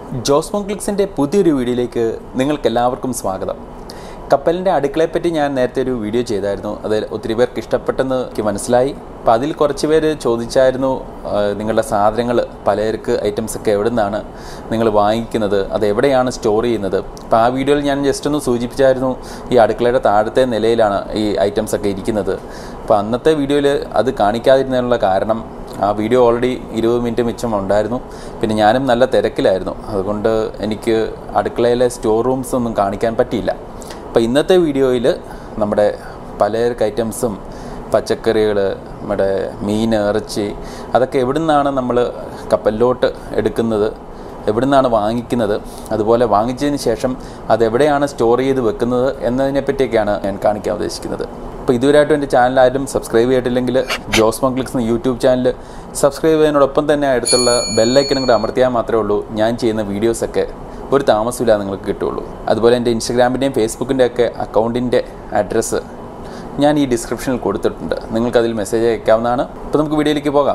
ജോസ് മോങ്ക്ലിക്സിൻ്റെ പുതിയൊരു വീഡിയോയിലേക്ക് നിങ്ങൾക്ക് എല്ലാവർക്കും സ്വാഗതം കപ്പലിൻ്റെ അടുക്കളയെപ്പറ്റി ഞാൻ നേരത്തെ ഒരു വീഡിയോ ചെയ്തായിരുന്നു അത് ഒത്തിരി പേർക്ക് ഇഷ്ടപ്പെട്ടെന്ന് എനിക്ക് മനസ്സിലായി അപ്പോൾ അതിൽ കുറച്ച് പേര് ചോദിച്ചായിരുന്നു ആ, നിങ്ങളുടെ സാധനങ്ങൾ പലചരക്ക് ഐറ്റംസ് ഒക്കെ എവിടെ നിന്നാണ് നിങ്ങൾ വാങ്ങിക്കുന്നത് അത് എവിടെയാണ് സ്റ്റോർ ചെയ്യുന്നത് അപ്പോൾ ആ വീഡിയോയിൽ ഞാൻ ജസ്റ്റ് ഒന്ന് സൂചിപ്പിച്ചായിരുന്നു ഈ അടുക്കളയുടെ താഴത്തെ നിലയിലാണ് ഈ ഐറ്റംസ് ഒക്കെ ഇരിക്കുന്നത് അപ്പോൾ അന്നത്തെ വീഡിയോയിൽ അത് കാണിക്കാതിരുന്നതിനുള്ള കാരണം ആ വീഡിയോ ഓൾറെഡി ഇരുപത് മിനിറ്റ് മിച്ചം ഉണ്ടായിരുന്നു പിന്നെ ഞാനും നല്ല തിരക്കിലായിരുന്നു അതുകൊണ്ട് എനിക്ക് അടുക്കളയിലെ സ്റ്റോർ റൂംസ് ഒന്നും കാണിക്കാൻ പറ്റിയില്ല അപ്പോൾ ഇന്നത്തെ വീഡിയോയിൽ നമ്മുടെ പലചരക്ക് ഐറ്റംസും പച്ചക്കറികൾ നമ്മുടെ മീൻ ഇറച്ചി അതൊക്കെ എവിടെ നിന്നാണ് നമ്മൾ കപ്പലിലോട്ട് എടുക്കുന്നത് എവിടെ നിന്നാണ് വാങ്ങിക്കുന്നത് അതുപോലെ വാങ്ങിച്ചതിന് ശേഷം അതെവിടെയാണ് സ്റ്റോർ ചെയ്ത് വെക്കുന്നത് എന്നതിനെ പറ്റിയൊക്കെയാണ് ഞാൻ കാണിക്കാൻ ഉദ്ദേശിക്കുന്നത് അപ്പോൾ ഇതുവരെയായിട്ടും എൻ്റെ ചാനൽ ആരും സബ്സ്ക്രൈബ് ചെയ്തിട്ടില്ലെങ്കിൽ ജോസ് മംഗ്ലിക്സ് എന്ന യൂട്യൂബ് ചാനൽ സബ്സ്ക്രൈബ് ചെയ്യുന്നതിനോടൊപ്പം തന്നെ അടുത്തുള്ള ബെല്ലൈക്കനും കൂടെ അമർത്തിയാൽ മാത്രമേ ഉള്ളൂ ഞാൻ ചെയ്യുന്ന വീഡിയോസൊക്കെ ഒരു താമസമില്ലാതെ നിങ്ങൾക്ക് കിട്ടുള്ളൂ അതുപോലെ എൻ്റെ ഇൻസ്റ്റഗ്രാമിൻ്റെയും ഫേസ്ബുക്കിൻ്റെയും ഒക്കെ അക്കൗണ്ടിൻ്റെ അഡ്രസ്സ് ഞാൻ ഈ ഡിസ്ക്രിപ്ഷനിൽ കൊടുത്തിട്ടുണ്ട് നിങ്ങൾക്കതിൽ മെസ്സേജ് അയക്കാവുന്നതാണ് അപ്പോൾ നമുക്ക് വീഡിയോയിലേക്ക് പോകാം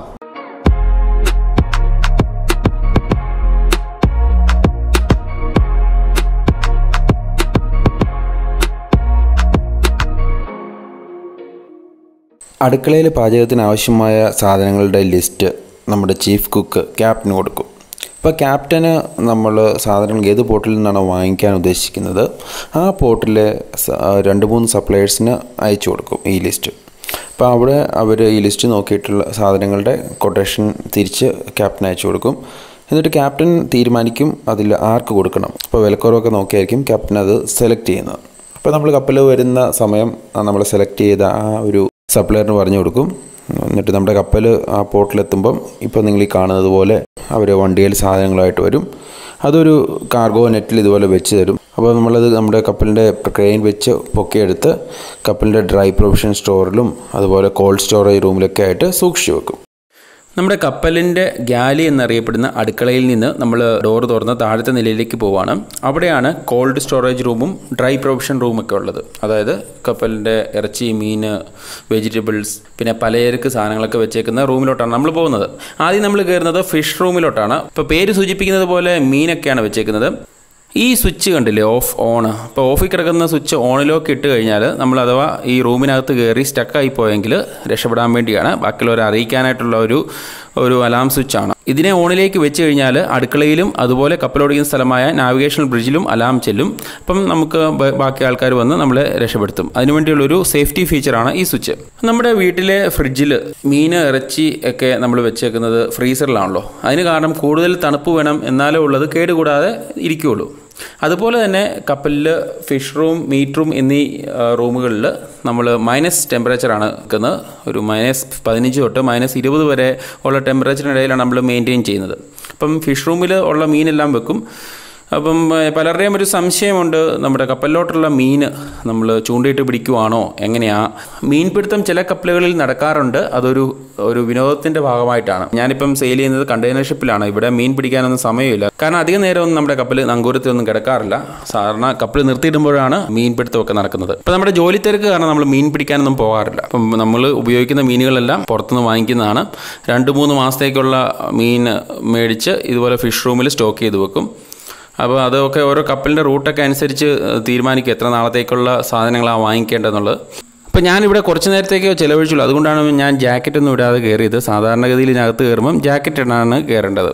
അടുക്കളയിൽ പാചകത്തിന് ആവശ്യമായ സാധനങ്ങളുടെ ലിസ്റ്റ് നമ്മുടെ ചീഫ് കുക്ക് ക്യാപ്റ്റന് കൊടുക്കും അപ്പോൾ ക്യാപ്റ്റന് നമ്മൾ സാധനങ്ങൾ ഏത് പോർട്ടിൽ നിന്നാണോ വാങ്ങിക്കാൻ ഉദ്ദേശിക്കുന്നത് ആ പോർട്ടിലെ സ- രണ്ട് മൂന്ന് സപ്ലയേഴ്സിന് അയച്ചു കൊടുക്കും ഈ ലിസ്റ്റ് അപ്പോൾ അവിടെ അവർ ഈ ലിസ്റ്റ് നോക്കിയിട്ടുള്ള സാധനങ്ങളുടെ കൊട്ടേഷൻ തിരിച്ച് ക്യാപ്റ്റന് അയച്ചു കൊടുക്കും എന്നിട്ട് ക്യാപ്റ്റൻ തീരുമാനിക്കും അതിൽ ആർക്ക് കൊടുക്കണം അപ്പോൾ വിലക്കുറവൊക്കെ നോക്കിയായിരിക്കും ക്യാപ്റ്റൻ അത് സെലക്ട് ചെയ്യുന്നത് അപ്പോൾ നമ്മൾ കപ്പൽ വരുന്ന സമയം നമ്മൾ സെലക്ട് ചെയ്ത ആ ഒരു സപ്ലയറിന് പറഞ്ഞു കൊടുക്കും എന്നിട്ട് നമ്മുടെ കപ്പൽ ആ പോർട്ടിലെത്തുമ്പം ഇപ്പോൾ നിങ്ങൾ ഈ കാണുന്നത് പോലെ അവർ വണ്ടിയിൽ സാധനങ്ങളായിട്ട് വരും അതൊരു കാർഗോ നെറ്റിൽ ഇതുപോലെ വെച്ച് തരും അപ്പോൾ നമ്മളത് നമ്മുടെ കപ്പലിൻ്റെ ക്രെയിൻ വെച്ച് പൊക്കിയെടുത്ത് കപ്പലിൻ്റെ ഡ്രൈ പ്രൊവിഷൻ സ്റ്റോറിലും അതുപോലെ കോൾഡ് സ്റ്റോറേജ് റൂമിലൊക്കെ ആയിട്ട് സൂക്ഷിച്ചു വെക്കും നമ്മുടെ കപ്പലിൻ്റെ ഗാലി എന്നറിയപ്പെടുന്ന അടുക്കളയിൽ നിന്ന് നമ്മൾ ഡോർ തുറന്ന് താഴത്തെ നിലയിലേക്ക് പോവാണ് അവിടെയാണ് കോൾഡ് സ്റ്റോറേജ് റൂമും ഡ്രൈ പ്രൊവിഷൻ റൂമൊക്കെ ഉള്ളത് അതായത് കപ്പലിൻ്റെ ഇറച്ചി മീൻ വെജിറ്റബിൾസ് പിന്നെ പലചരക്ക് സാധനങ്ങളൊക്കെ വെച്ചേക്കുന്ന റൂമിലോട്ടാണ് നമ്മൾ പോകുന്നത് ആദ്യം നമ്മൾ കയറുന്നത് ഫിഷ് റൂമിലോട്ടാണ് ഇപ്പോൾ പേര് സൂചിപ്പിക്കുന്നത് പോലെ മീനൊക്കെയാണ് വെച്ചേക്കുന്നത് ഈ സ്വിച്ച് കണ്ടില്ലേ ഓഫ് ഓൺ അപ്പോൾ ഓഫിൽ കിടക്കുന്ന സ്വിച്ച് ഓണിലേക്ക് ഇട്ട് കഴിഞ്ഞാൽ നമ്മൾ അഥവാ ഈ റൂമിനകത്ത് കയറി സ്റ്റക്കായി പോയെങ്കിൽ രക്ഷപ്പെടാൻ വേണ്ടിയാണ് ബാക്കിയുള്ളവരെ അറിയിക്കാനായിട്ടുള്ള ഒരു ഒരു അലാം സ്വിച്ചാണ് ഇതിനെ ഓണിലേക്ക് വെച്ച് കഴിഞ്ഞാൽ അടുക്കളയിലും അതുപോലെ കപ്പലോടിക്കുന്ന സ്ഥലമായ നാവിഗേഷൻ ബ്രിഡ്ജിലും അലാം ചെല്ലും അപ്പം നമുക്ക് ബ- ബാക്കി ആൾക്കാർ വന്ന് നമ്മളെ രക്ഷപ്പെടുത്തും അതിനുവേണ്ടിയുള്ളൊരു സേഫ്റ്റി ഫീച്ചറാണ് ഈ സ്വിച്ച് നമ്മുടെ വീട്ടിലെ ഫ്രിഡ്ജിൽ മീൻ ഇറച്ചി ഒക്കെ നമ്മൾ വെച്ചേക്കുന്നത് ഫ്രീസറിലാണല്ലോ അതിന് കാരണം കൂടുതൽ തണുപ്പ് വേണം എന്നാലേ ഉള്ളത് കേടുകൂടാതെ ഇരിക്കുകയുള്ളൂ അതുപോലെ തന്നെ കപ്പലിൽ ഫിഷ് റൂം മീറ്റ് റൂം എന്നീ റൂമുകളിൽ നമ്മൾ മൈനസ് ടെമ്പറേച്ചറാണ് നിൽക്കുന്നത് ഒരു മൈനസ് പതിനഞ്ച് തൊട്ട് മൈനസ് ഇരുപത് വരെ ഉള്ള ടെമ്പറേച്ചറിനിടയിലാണ് നമ്മൾ മെയിൻറ്റെയിൻ ചെയ്യുന്നത് അപ്പം ഫിഷ് റൂമിൽ ഉള്ള മീനെല്ലാം വെക്കും അപ്പം ഏഹ്, പലരുടെയും ഒരു സംശയമുണ്ട് നമ്മുടെ കപ്പലിലോട്ടുള്ള മീൻ നമ്മൾ ചൂണ്ടയിട്ട് പിടിക്കുവാണോ എങ്ങനെയാ മീൻപിടുത്തം ചില കപ്പലുകളിൽ നടക്കാറുണ്ട് അതൊരു ഒരു വിനോദത്തിന്റെ ഭാഗമായിട്ടാണ് ഞാനിപ്പം സെയിൽ ചെയ്യുന്നത് കണ്ടെയ്നർ ഷിപ്പിലാണ് ഇവിടെ മീൻ പിടിക്കാനൊന്നും സമയമില്ല കാരണം അധിക നേരമൊന്നും നമ്മുടെ കപ്പൽ നങ്കൂരത്തിലൊന്നും കിടക്കാറില്ല സാധാരണ കപ്പൽ നിർത്തിയിടുമ്പോഴാണ് മീൻപിടുത്തമൊക്കെ നടക്കുന്നത് അപ്പം നമ്മുടെ ജോലി തിരക്ക് കാരണം നമ്മൾ മീൻ പിടിക്കാനൊന്നും പോകാറില്ല അപ്പം നമ്മൾ ഉപയോഗിക്കുന്ന മീനുകളെല്ലാം പുറത്തുനിന്ന് വാങ്ങിക്കുന്നതാണ് രണ്ട് മൂന്ന് മാസത്തേക്കുള്ള മീൻ മേടിച്ച് ഇതുപോലെ ഫിഷ് റൂമിൽ സ്റ്റോക്ക് ചെയ്ത് വെക്കും അപ്പോൾ അതൊക്കെ ഓരോ കപ്പലിൻ്റെ റൂട്ടൊക്കെ അനുസരിച്ച് തീരുമാനിക്കും എത്ര നാളത്തേക്കുള്ള സാധനങ്ങളാണ് വാങ്ങിക്കേണ്ടതെന്നുള്ളത് അപ്പോൾ ഞാനിവിടെ കുറച്ച് നേരത്തേക്ക് ചിലവഴിച്ചുള്ളൂ അതുകൊണ്ടാണ് ഞാൻ ജാക്കറ്റ് ഒന്നും ഇടാതെ കയറിയത് സാധാരണഗതിയിൽ ഇതിനകത്ത് കയറുമ്പം ജാക്കറ്റ് ഇടാണ് കയറേണ്ടത്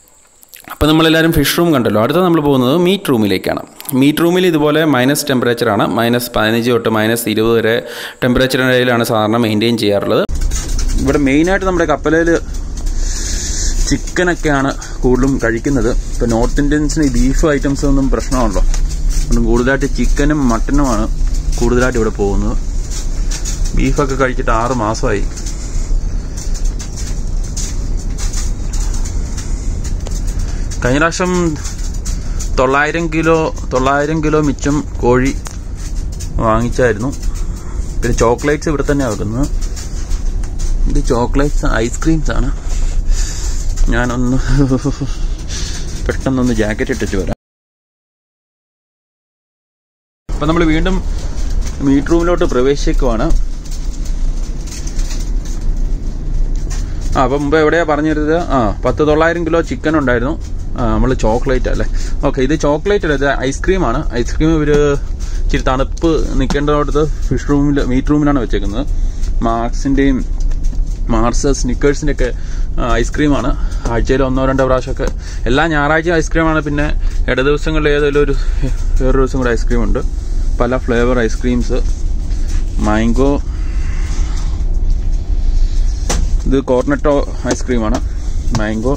അപ്പോൾ നമ്മളെല്ലാവരും ഫിഷ് റൂം കണ്ടല്ലോ അടുത്ത നമ്മൾ പോകുന്നത് മീറ്റ് റൂമിലേക്കാണ് മീറ്റ് റൂമിൽ ഇതുപോലെ മൈനസ് ടെമ്പറേച്ചറാണ് മൈനസ് പതിനഞ്ച് തൊട്ട് മൈനസ് ഇരുപത് വരെ ടെമ്പറേച്ചറിനിടയിലാണ് സാധാരണ മെയിൻറ്റെയിൻ ചെയ്യാറുള്ളത് ഇവിടെ മെയിനായിട്ട് നമ്മുടെ കപ്പലിൽ ചിക്കനൊക്കെയാണ് കൂടുതലും കഴിക്കുന്നത് ഇപ്പോൾ നോർത്ത് ഇന്ത്യൻസിന് ഈ ബീഫ് ഐറ്റംസ് ഒന്നും പ്രശ്നമാണല്ലോ അതുകൊണ്ട് കൂടുതലായിട്ട് ചിക്കനും മട്ടനുമാണ് കൂടുതലായിട്ട് ഇവിടെ പോകുന്നത് ബീഫൊക്കെ കഴിച്ചിട്ട് ആറ് മാസമായി കഴിഞ്ഞ പ്രാവശ്യം തൊള്ളായിരം കിലോ തൊള്ളായിരം കിലോ മിച്ചം കോഴി വാങ്ങിച്ചായിരുന്നു പിന്നെ ചോക്ലേറ്റ്സ് ഇവിടെ തന്നെയാണ് വെക്കുന്നത് ഇത് ചോക്ലേറ്റ്സ് ഐസ്ക്രീംസ് ആണ് ഞാനൊന്ന് പെട്ടെന്നൊന്ന് ജാക്കറ്റ് ഇട്ടിട്ട് വരാം അപ്പം നമ്മൾ വീണ്ടും മീറ്റ് റൂമിലോട്ട് പ്രവേശിക്കുവാണ് ആ അപ്പം മുമ്പ് എവിടെയാ പറഞ്ഞിരുന്നത് ആ പത്ത് തൊള്ളായിരം കിലോ ചിക്കൻ ഉണ്ടായിരുന്നു നമ്മൾ ചോക്ലേറ്റ് അല്ലേ ഓക്കെ ഇത് ചോക്ലേറ്റ് അല്ല ഇത് ഐസ്ക്രീമാണ് ഐസ്ക്രീം ഇവർ ഇച്ചിരി തണുപ്പ് നിൽക്കേണ്ടതോടത്ത് ഫിഷ് റൂമിൽ മീറ്റ് റൂമിലാണ് വെച്ചേക്കുന്നത് മാർക്സിൻ്റെയും മാർസ് സ്നിക്കേഴ്സിൻ്റെ ഒക്കെ ഐസ്ക്രീമാണ് ആഴ്ചയിൽ ഒന്നോ രണ്ടോ പ്രാവശ്യമൊക്കെ എല്ലാ ഞായറാഴ്ച ഐസ്ക്രീമാണ് പിന്നെ ഇട ദിവസങ്ങളിൽ ഏതെങ്കിലും ഒരു വേറൊരു ദിവസം കൂടെ ഐസ്ക്രീം ഉണ്ട് പല ഫ്ലേവർ ഐസ്ക്രീംസ് മാംഗോ ഇത് കോർണറ്റോ ഐസ്ക്രീമാണ് മാംഗോ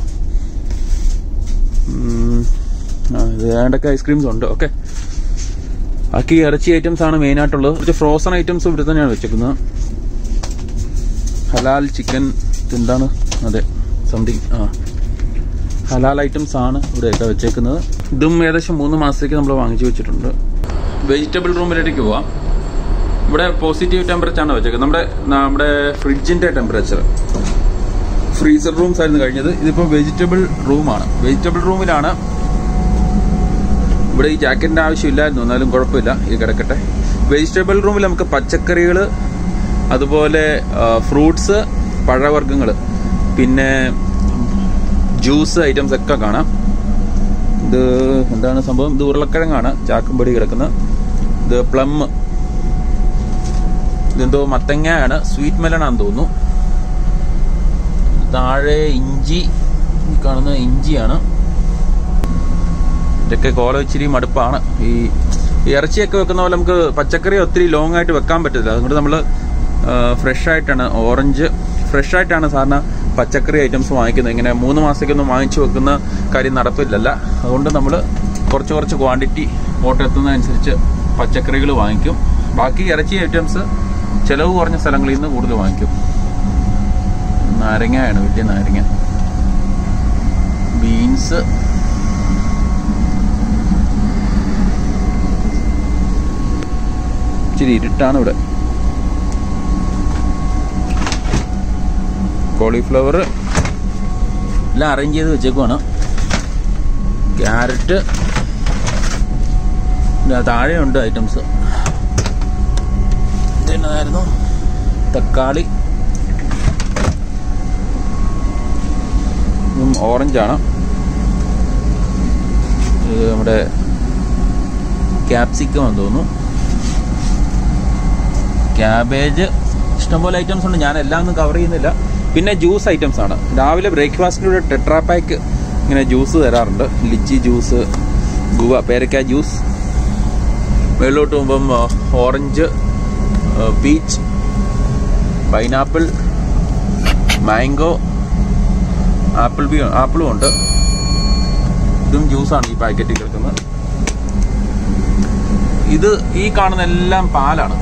ഇത് ഏതൊക്കെ ഐസ്ക്രീംസ് ഉണ്ട് ഓക്കെ ബാക്കി ഇറച്ചി ഐറ്റംസ് ആണ് മെയിൻ ആയിട്ടുള്ളത് കുറച്ച് ഫ്രോസൺ ഐറ്റംസ് ഇവിടെ തന്നെയാണ് വെച്ചേക്കുന്നത് ഹലാൽ ചിക്കൻ എന്താണ് അതെ സംതിങ് ആ ഹലാൽ ഐറ്റംസ് ആണ് ഇവിടെയൊക്കെ വെച്ചേക്കുന്നത് ഇതും ഏകദേശം മൂന്ന് മാസത്തേക്ക് നമ്മൾ വാങ്ങിച്ചു വെച്ചിട്ടുണ്ട് വെജിറ്റബിൾ റൂമിലേക്ക് പോവാം ഇവിടെ പോസിറ്റീവ് ടെമ്പറേച്ചർ ആണ് വെച്ചേക്കുന്നത് നമ്മുടെ നമ്മുടെ ഫ്രിഡ്ജിന്റെ ടെമ്പറേച്ചർ ഫ്രീസർ റൂംസ് ആയിരുന്നു കഴിഞ്ഞത് ഇതിപ്പോൾ വെജിറ്റബിൾ റൂമാണ് വെജിറ്റബിൾ റൂമിലാണ് ഇവിടെ ഈ ജാക്കറ്റിന്റെ ആവശ്യമില്ലായിരുന്നു എന്നാലും കുഴപ്പമില്ല ഇത് കിടക്കട്ടെ വെജിറ്റബിൾ റൂമിൽ നമുക്ക് പച്ചക്കറികൾ അതുപോലെ ഫ്രൂട്ട്സ് പഴവർഗ്ഗങ്ങൾ പിന്നെ ജ്യൂസ് ഐറ്റംസ് ഒക്കെ കാണാം ഇത് എന്താണ് സംഭവം ഇത് ഉരുളക്കിഴങ്ങാണ് ചാക്കുംപടി കിടക്കുന്നത് ഇത് പ്ലം ഇതെന്തോ മത്തങ്ങയാണ് സ്വീറ്റ് മെലണാന്ന് തോന്നുന്നു താഴെ ഇഞ്ചി ഈ കാണുന്ന ഇഞ്ചിയാണ് ഇതൊക്കെ കോല ഇച്ചിരി മടുപ്പാണ് ഈ ഈ ഇറച്ചിയൊക്കെ വെക്കുന്ന പോലെ നമുക്ക് പച്ചക്കറി ഒത്തിരി ലോങ് ആയിട്ട് വെക്കാൻ പറ്റില്ല അതുകൊണ്ട് നമ്മൾ ഫ്രഷ് ആയിട്ടാണ് ഓറഞ്ച് ഫ്രഷ് ആയിട്ടാണ് സാധാരണ പച്ചക്കറി ഐറ്റംസ് വാങ്ങിക്കുന്നത് ഇങ്ങനെ മൂന്ന് മാസത്തേക്കൊന്നും വാങ്ങിച്ചു വെക്കുന്ന കാര്യം നടപ്പില്ലല്ല അതുകൊണ്ട് നമ്മൾ കുറച്ച് കുറച്ച് ക്വാണ്ടിറ്റി ഓട്ടം എത്തുന്നതനുസരിച്ച് പച്ചക്കറികൾ വാങ്ങിക്കും ബാക്കി ഇറച്ചി ഐറ്റംസ് ചിലവ് കുറഞ്ഞ സ്ഥലങ്ങളിൽ നിന്ന് കൂടുതൽ വാങ്ങിക്കും നാരങ്ങയാണ് വലിയ നാരങ്ങ ബീൻസ് ഇച്ചിരി ഇരുട്ടാണ് ഇവിടെ കോളിഫ്ലവർ എല്ലാം അറേഞ്ച് ചെയ്ത് വെച്ചേക്കുവാണ് ക്യാരറ്റ് താഴെയുണ്ട് ഐറ്റംസ് ഇതെന്നതായിരുന്നു തക്കാളി ഇതും ഓറഞ്ചാണ് ഇത് നമ്മുടെ ക്യാപ്സിക്കം എന്ന് തോന്നുന്നു ക്യാബേജ് ഇഷ്ടംപോലെ ഐറ്റംസ് ഉണ്ട് ഞാൻ എല്ലാം ഒന്നും കവർ ചെയ്യുന്നില്ല പിന്നെ ജ്യൂസ് ഐറ്റംസ് ആണ് രാവിലെ ബ്രേക്ക്ഫാസ്റ്റിൻ്റെ കൂടെ ടെട്രാ പാക്ക് ഇങ്ങനെ ജ്യൂസ് തരാറുണ്ട് ലിച്ചി ജ്യൂസ് ഗുവ പേരക്ക ജ്യൂസ് മേളിലോട്ട് പോകുമ്പം orange peach pineapple mango apple ബി ആപ്പിളും ഉണ്ട് ഇതും ജ്യൂസാണ് ഈ പാക്കറ്റിൽ കിടക്കുന്നത് ഇത് ഈ കാണുന്ന എല്ലാം പാലാണ്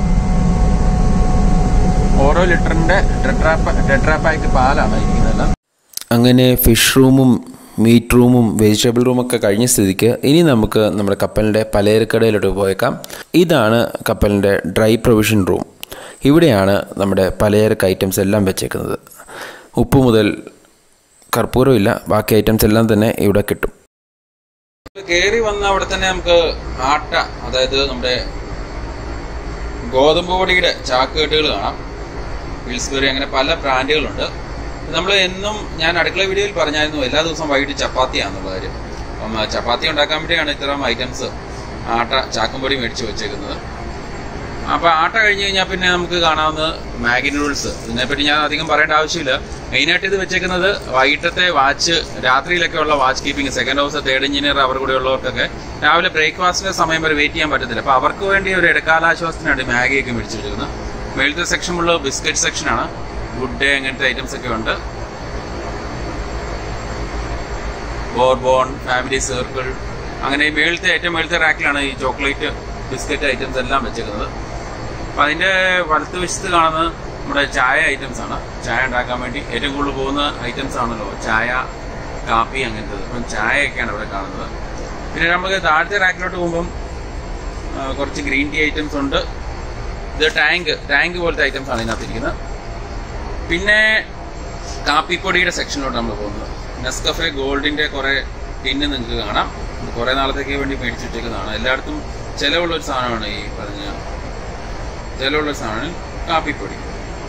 ഓരോ ലിറ്ററിന്റെ ടെട്രാ പാക്ക് പാലാണ് ഇരിക്കുന്നതെല്ലാം അങ്ങനെ ഫിഷ് റൂമും മീറ്റ് റൂമും വെജിറ്റബിൾ റൂമൊക്കെ കഴിഞ്ഞ സ്ഥിതിക്ക് ഇനി നമുക്ക് നമ്മുടെ കപ്പലിൻ്റെ പലചരക്കടയിലോട്ട് പോയേക്കാം ഇതാണ് കപ്പലിൻ്റെ ഡ്രൈ പ്രൊവിഷൻ റൂം ഇവിടെയാണ് നമ്മുടെ പലചരക്ക് ഐറ്റംസ് എല്ലാം വെച്ചേക്കുന്നത് ഉപ്പ് മുതൽ കർപ്പൂരമില്ല ബാക്കി ഐറ്റംസ് എല്ലാം തന്നെ ഇവിടെ കിട്ടും കയറി വന്ന അവിടെ തന്നെ നമുക്ക് ആട്ട അതായത് നമ്മുടെ ഗോതമ്പ് പൊടിയുടെ ചാക്കുകെട്ടുകൾ കാണാം പിൽസ്ബറി അങ്ങനെ പല ബ്രാൻഡുകളുണ്ട് നമ്മൾ എന്നും ഞാൻ അടുക്കള വീഡിയോയിൽ പറഞ്ഞായിരുന്നു എല്ലാ ദിവസവും വൈകിട്ട് ചപ്പാത്തിയാണെന്നുള്ള കാര്യം അപ്പം ആ ചപ്പാത്തി ഉണ്ടാക്കാൻ വേണ്ടിയാണ് ഇത്തരം ഐറ്റംസ് ആട്ട ചാക്കുംപൊടി മേടിച്ച് വെച്ചേക്കുന്നത് അപ്പൊ ആട്ട കഴിഞ്ഞ് കഴിഞ്ഞാൽ പിന്നെ നമുക്ക് കാണാവുന്നത് മാഗി നൂഡിൽസ് ഇതിനെപ്പറ്റി ഞാൻ അധികം പറയേണ്ട ആവശ്യമില്ല മെയിനായിട്ട് ഇത് വെച്ചേക്കുന്നത് വൈകിട്ടത്തെ വാച്ച് രാത്രിയിലൊക്കെ ഉള്ള watch keeping second house third engineer അവർ കൂടെ ഉള്ളവർക്കൊക്കെ രാവിലെ ബ്രേക്ക്ഫാസ്റ്റിന്റെ സമയം വരെ വെയിറ്റ് ചെയ്യാൻ പറ്റത്തില്ല അപ്പൊ അവർക്ക് വേണ്ടി ഒരു ഇടക്കാലാശ്വാസത്തിനാണ് മാഗിയൊക്കെ മേടിച്ചു വെച്ചിരിക്കുന്നത് മേളത്തെ സെക്ഷൻ ഉള്ള ബിസ്ക്കറ്റ് സെക്ഷനാണ് ഗുഡ് ഡേ അങ്ങനത്തെ ഐറ്റംസ് ഒക്കെ ഉണ്ട് ബോർബോൺ ഫാമിലി സർക്കിൾ അങ്ങനെ ഈ മേളത്തെ ഏറ്റവും മേളത്തെ റാക്കിലാണ് ഈ ചോക്ലേറ്റ് ബിസ്ക്കറ്റ് ഐറ്റംസ് എല്ലാം വെച്ചേക്കുന്നത് അപ്പൊ അതിന്റെ വലത്ത് വശത്ത് കാണുന്നത് നമ്മുടെ ചായ ഐറ്റംസ് ആണ് ചായ ഉണ്ടാക്കാൻ വേണ്ടി ഏറ്റവും കൂടുതൽ പോകുന്ന ഐറ്റംസ് ആണല്ലോ ചായ കാപ്പി അങ്ങനത്തെ അപ്പം ചായയൊക്കെയാണ് ഇവിടെ കാണുന്നത് പിന്നെ നമുക്ക് താഴത്തെ റാക്കിലോട്ട് പോകുമ്പം ആ, കുറച്ച് ഗ്രീൻ ടീ ഐറ്റംസ് ഉണ്ട് ഇത് ടാങ്ക് ടാങ്ക് പോലത്തെ ഐറ്റംസ് ആണ് ഇതിനകത്തിരിക്കുന്നത് പിന്നെ കാപ്പിപ്പൊടിയുടെ സെക്ഷനിലോട്ട് നമ്മൾ പോകുന്നത് നെസ്കഫെ ഗോൾഡിന്റെ കുറെ ടിന്ന് നിങ്ങൾക്ക് കാണാം ഇത് കുറെ നാളത്തേക്ക് വേണ്ടി മേടിച്ചു വെച്ചേക്കുന്നതാണ് എല്ലായിടത്തും ചിലവുള്ള ഒരു സാധനമാണ് ഈ പറഞ്ഞ ചിലവുള്ള ഒരു സാധനമാണ് കാപ്പിപ്പൊടി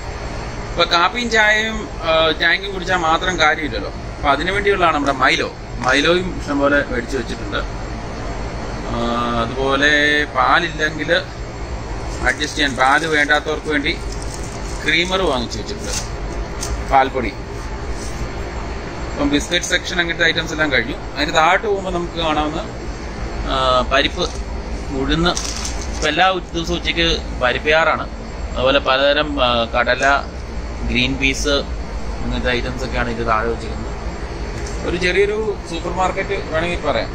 ഇപ്പൊ കാപ്പിയും ചായയും ആ, ടാങ്കും കുടിച്ചാൽ മാത്രം കാര്യമില്ലല്ലോ അപ്പൊ അതിനു വേണ്ടിയുള്ളതാണ് നമ്മുടെ മൈലോ മൈലോയും ഇഷ്ടംപോലെ മേടിച്ച് വെച്ചിട്ടുണ്ട് ആ, അതുപോലെ പാലില്ലെങ്കിൽ അഡ്ജസ്റ്റ് ചെയ്യാൻ പാല് വേണ്ടാത്തവർക്ക് വേണ്ടി ക്രീമർ വാങ്ങിച്ചു വെച്ചിട്ടുണ്ട് പാൽപ്പൊടി ഇപ്പം ബിസ്ക്കറ്റ് സെക്ഷൻ അങ്ങനത്തെ ഐറ്റംസ് എല്ലാം കഴിഞ്ഞു അതിന് താഴോട്ട് പോകുമ്പോൾ നമുക്ക് കാണാവുന്ന ആ, പരിപ്പ് ഉഴുന്ന് ഇപ്പം എല്ലാ ഉച്ച- ദിവസവും ഉച്ചയ്ക്ക് പരിപ്പയാറാണ് അതുപോലെ പലതരം ആ, കടല ഗ്രീൻ പീസ് അങ്ങനത്തെ ഐറ്റംസ് ഒക്കെയാണ് ഇത് താഴെ വെച്ചിരിക്കുന്നത് ഒരു ചെറിയൊരു സൂപ്പർ മാർക്കറ്റ് വേണമെങ്കിൽ പറയാം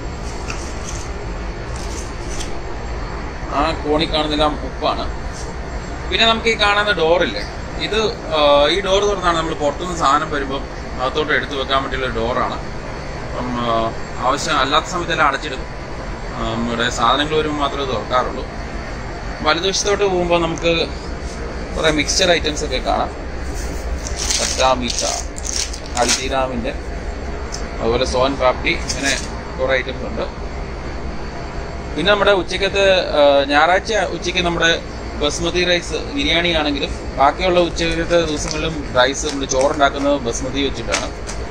ആ കോണി കാണുന്നതെല്ലാം ഉപ്പാണ് പിന്നെ നമുക്ക് ഈ കാണുന്ന ഡോറില്ലേ ഇത് ആ, ഈ ഡോർ തുറന്നാണ് നമ്മൾ പുറത്തുനിന്ന് സാധനം വരുമ്പോൾ അകത്തോട്ട് എടുത്തു വെക്കാൻ വേണ്ടിയുള്ള ഡോറാണ് അപ്പം ആ, ആവശ്യം അല്ലാത്ത സമയത്തെല്ലാം അടച്ചിടും ആ, നമ്മുടെ സാധനങ്ങൾ വരുമ്പോൾ മാത്രമേ ഇത് തുറക്കാറുള്ളൂ വലതുവശത്തോട്ട് പോകുമ്പോൾ നമുക്ക് കുറേ മിക്സ്ചർ ഐറ്റംസ് ഒക്കെ കാണാം പറ്റാമീറ്റ ഹൽദിറാമിൻ്റെ അതുപോലെ സോൻ പാപ്റ്റി അങ്ങനെ കുറേ ഐറ്റംസ് ഉണ്ട് പിന്നെ നമ്മുടെ ഉച്ചക്കത്തെ ആ, ഞായറാഴ്ച ഉച്ചയ്ക്ക് നമ്മുടെ ബസ്മതി റൈസ് ബിരിയാണി ആണെങ്കിലും ബാക്കിയുള്ള ഉച്ചക്കത്തെ ദിവസങ്ങളിലും റൈസ് നമ്മൾ ചോറുണ്ടാക്കുന്നത് ബസ്മതി വെച്ചിട്ടാണ്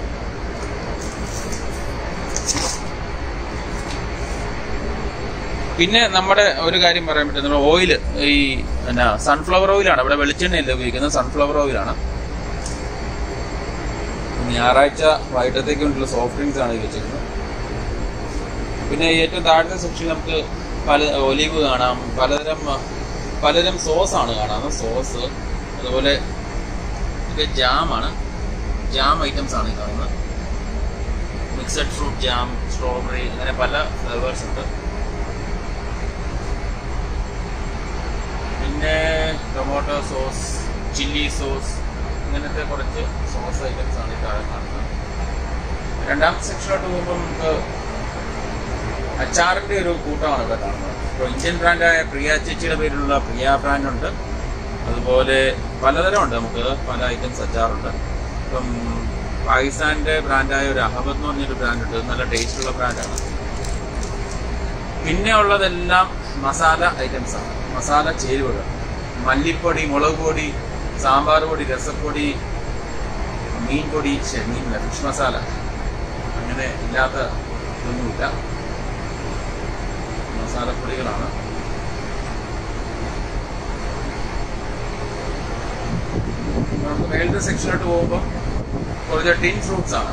പിന്നെ നമ്മുടെ ഒരു കാര്യം പറയാൻ പറ്റും നമ്മുടെ ഓയിൽ ഈ എന്നാ സൺഫ്ലവർ ഓയിലാണ് ഇവിടെ വെളിച്ചെണ്ണയല്ല ഉപയോഗിക്കുന്നത് സൺഫ്ലവർ ഓയിലാണ് ഞായറാഴ്ച വൈകിട്ടത്തേക്ക് വേണ്ടിയുള്ള സോഫ്റ്റ് ഡ്രിങ്ക്സ് ആണ് ഈ വെച്ചിരിക്കുന്നത് പിന്നെ ഏറ്റവും താഴത്തെ സെക്ഷനിൽ നമുക്ക് പല ഒലിവ് കാണാം പലതരം പലതരം സോസ് ആണ് കാണാവുന്നത് സോസ് അതുപോലെ ഇത് ജാമാണ് ജാം ഐറ്റംസ് ആണ് ഈ കാണുന്നത് മിക്സഡ് ഫ്രൂട്ട് ജാം സ്ട്രോബെറി അങ്ങനെ പല ഫ്ലേവേഴ്സ് ഉണ്ട് പിന്നെ ടൊമാറ്റോ സോസ് ചില്ലി സോസ് ഇങ്ങനത്തെ കുറച്ച് സോസ് ഐറ്റംസ് ആണ് ഈ താഴെ കാണുന്നത് രണ്ടാമത്തെ സെക്ഷനിലോട്ട് പോകുമ്പോൾ നമുക്ക് അച്ചാറിന്റെ ഒരു കൂട്ടമാണ് ഇവിടെ കാണുന്നത് ഇപ്പോൾ ഇന്ത്യൻ ബ്രാൻഡായ പ്രിയ ചേച്ചിയുടെ പേരിലുള്ള പ്രിയ ബ്രാൻഡ് ഉണ്ട് അതുപോലെ പലതരം ഉണ്ട് നമുക്ക് പല ഐറ്റംസ് അച്ചാറുണ്ട് ഇപ്പം പാകിസ്ഥാന്റെ ബ്രാൻഡായ ഒരു അഹമ്മദ് എന്ന് പറഞ്ഞൊരു ബ്രാൻഡ് ഉണ്ട് നല്ല ടേസ്റ്റുള്ള ബ്രാൻഡാണ് പിന്നെ ഉള്ളതെല്ലാം മസാല ഐറ്റംസ് ആണ് മസാല ചേരുവകൾ മല്ലിപ്പൊടി മുളക് പൊടി സാമ്പാർ പൊടി രസപ്പൊടി മീൻ പൊടി ശ്ശെ, മീനില്ല ഫിഷ് മസാല അങ്ങനെ ഇല്ലാത്ത ഇതൊന്നുമില്ല മസാലപ്പൊടികളാണ് നമുക്ക് മേലത്തെ സെക്ഷനിലോട്ട് പോകുമ്പോൾ കുറച്ച് ടിൻ ഫ്രൂട്ട്സ് ആണ്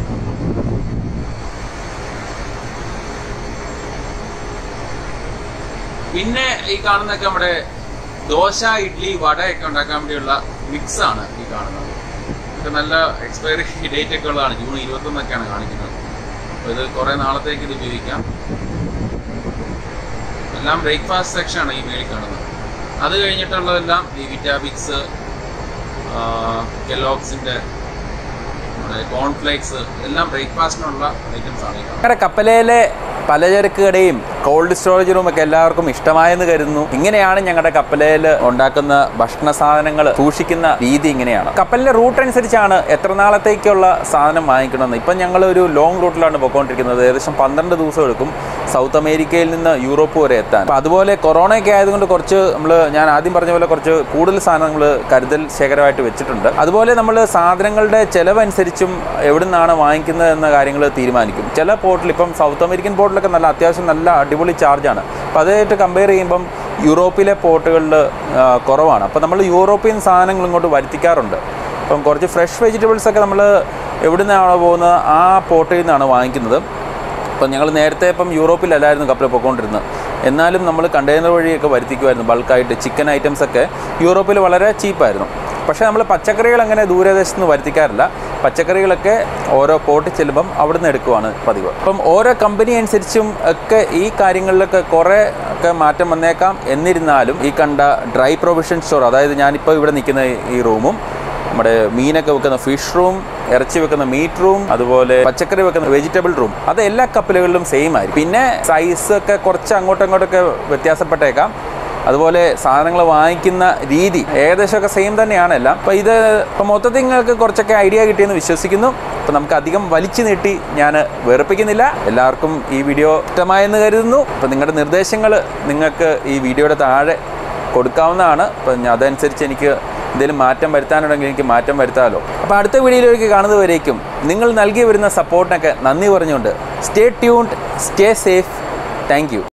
പിന്നെ ഈ കാണുന്നൊക്കെ നമ്മുടെ ദോശ ഇഡ്ഡലി വടയൊക്കെ ഉണ്ടാക്കാൻ വേണ്ടിയുള്ള മിക്സ് ആണ് ഈ കാണുന്നത് ഇത് നല്ല എക്സ്പയറി ഡേറ്റ് ഒക്കെ ഉള്ളതാണ് ജൂൺ ഇരുപത്തൊന്നൊക്കെയാണ് കാണിക്കുന്നത് അപ്പോൾ ഇത് കുറേ നാളത്തേക്ക് ഇത് ഉപയോഗിക്കാം എല്ലാം ബ്രേക്ക്ഫാസ്റ്റ് സെക്ഷൻ ആണ് ഈ മേളിൽ കാണുന്നത് അത് കഴിഞ്ഞിട്ടുള്ളതെല്ലാം ഈ വിറ്റാബിക്സ് കെലോക്സിന്റെ കോൺഫ്ലേക്സ് എല്ലാം ബ്രേക്ക്ഫാസ്റ്റിനുള്ള ഐറ്റംസ് ആണ് ഈ കാണുന്നത് ഞങ്ങളുടെ കപ്പലയിലെ പലചരക്ക് കടയും കോൾഡ് സ്റ്റോറേജ് റൂം ഒക്കെ എല്ലാവർക്കും ഇഷ്ടമായെന്ന് കരുതുന്നു ഇങ്ങനെയാണ് ഞങ്ങളുടെ കപ്പലയിൽ ഉണ്ടാക്കുന്ന ഭക്ഷണ സാധനങ്ങൾ സൂക്ഷിക്കുന്ന രീതി ഇങ്ങനെയാണ് കപ്പലിന്റെ റൂട്ട് അനുസരിച്ചാണ് എത്ര നാളത്തേക്കുള്ള സാധനം വാങ്ങിക്കണമെന്ന് ഇപ്പം ഞങ്ങൾ ഒരു ലോങ് റൂട്ടിലാണ് പോയിക്കൊണ്ടിരിക്കുന്നത് ഏകദേശം പന്ത്രണ്ട് ദിവസം എടുക്കും സൗത്ത് അമേരിക്കയിൽ നിന്ന് യൂറോപ്പ് വരെ എത്താൻ അപ്പം അതുപോലെ കൊറോണയൊക്കെ ആയതുകൊണ്ട് കുറച്ച് നമ്മൾ ഞാൻ ആദ്യം പറഞ്ഞ പോലെ കുറച്ച് കൂടുതൽ സാധനം നമ്മൾ കരുതൽ ശേഖരമായിട്ട് വെച്ചിട്ടുണ്ട് അതുപോലെ നമ്മൾ സാധനങ്ങളുടെ ചെലവനുസരിച്ചും എവിടെ നിന്നാണ് വാങ്ങിക്കുന്നത് എന്ന കാര്യങ്ങൾ തീരുമാനിക്കും ചില പോർട്ടിൽ ഇപ്പം സൗത്ത് അമേരിക്കൻ പോർട്ടിലൊക്കെ നല്ല അത്യാവശ്യം നല്ല അടിപൊളി ചാർജാണ് അപ്പോൾ അതായിട്ട് കമ്പയർ ചെയ്യുമ്പം യൂറോപ്പിലെ പോർട്ടുകളിൽ കുറവാണ് അപ്പോൾ നമ്മൾ യൂറോപ്യൻ സാധനങ്ങൾ ഇങ്ങോട്ട് വരുത്തിക്കാറുണ്ട് അപ്പം കുറച്ച് ഫ്രഷ് വെജിറ്റബിൾസ് ഒക്കെ നമ്മൾ എവിടെ നിന്നാണോ പോകുന്നത് ആ പോർട്ടിൽ നിന്നാണ് വാങ്ങിക്കുന്നത് അപ്പം ഞങ്ങൾ നേരത്തെ ഇപ്പം യൂറോപ്പിലല്ലായിരുന്നു കപ്പൽ പോയിക്കൊണ്ടിരുന്നത് എന്നാലും നമ്മൾ കണ്ടെയ്നർ വഴിയൊക്കെ വരുത്തിക്കുമായിരുന്നു ബൾക്കായിട്ട് ചിക്കൻ ഐറ്റംസ് ഒക്കെ യൂറോപ്പിൽ വളരെ ചീപ്പായിരുന്നു പക്ഷേ നമ്മൾ പച്ചക്കറികൾ അങ്ങനെ ദൂരദേശത്ത് നിന്ന് വരുത്തിക്കാറില്ല പച്ചക്കറികളൊക്കെ ഓരോ പോർട്ടിൽ ചെല്ലുമ്പം അവിടെ നിന്ന് എടുക്കുവാണ് പതിവ് അപ്പം ഓരോ കമ്പനി അനുസരിച്ചും ഒക്കെ ഈ കാര്യങ്ങളിലൊക്കെ കുറേ ഒക്കെ മാറ്റം വന്നേക്കാം എന്നിരുന്നാലും ഈ കണ്ട ഡ്രൈ പ്രൊവിഷൻ സ്റ്റോർ അതായത് ഞാനിപ്പോൾ ഇവിടെ നിൽക്കുന്ന ഈ റൂമും നമ്മുടെ മീനൊക്കെ വെക്കുന്ന ഫിഷ് റൂം ഇറച്ചി വെക്കുന്ന മീറ്റ് റൂം അതുപോലെ പച്ചക്കറി വെക്കുന്ന വെജിറ്റബിൾ റൂം അത് എല്ലാ കപ്പലുകളിലും സെയിം ആയിരിക്കും പിന്നെ സൈസ് ഒക്കെ കുറച്ച് അങ്ങോട്ടും ഇങ്ങോട്ടൊക്കെ വ്യത്യാസപ്പെട്ടേക്കാം അതുപോലെ സാധനങ്ങൾ വാങ്ങിക്കുന്ന രീതി ഏകദേശമൊക്കെ സെയിം തന്നെയാണ് എല്ലാം അപ്പോൾ ഇത് ഇപ്പോൾ മൊത്തത്തിൽ നിങ്ങൾക്ക് കുറച്ചൊക്കെ ഐഡിയ കിട്ടിയെന്ന് വിശ്വസിക്കുന്നു അപ്പോൾ നമുക്ക് അധികം വലിച്ചു നീട്ടി ഞാൻ വെറുപ്പിക്കുന്നില്ല എല്ലാവർക്കും ഈ വീഡിയോ ഇഷ്ടമായെന്ന് കരുതുന്നു അപ്പോൾ നിങ്ങളുടെ നിർദ്ദേശങ്ങൾ നിങ്ങൾക്ക് ഈ വീഡിയോയുടെ താഴെ കൊടുക്കാവുന്നതാണ് അപ്പം അതനുസരിച്ച് എനിക്ക് എന്തെങ്കിലും മാറ്റം വരുത്താനുണ്ടെങ്കിൽ എനിക്ക് മാറ്റം വരുത്താമല്ലോ അപ്പോൾ അടുത്ത വീഡിയോയിലേക്ക് കാണുന്നതുവരേക്കും നിങ്ങൾ നൽകി വരുന്ന സപ്പോർട്ടിനൊക്കെ നന്ദി പറഞ്ഞുകൊണ്ട് stay tuned stay safe thank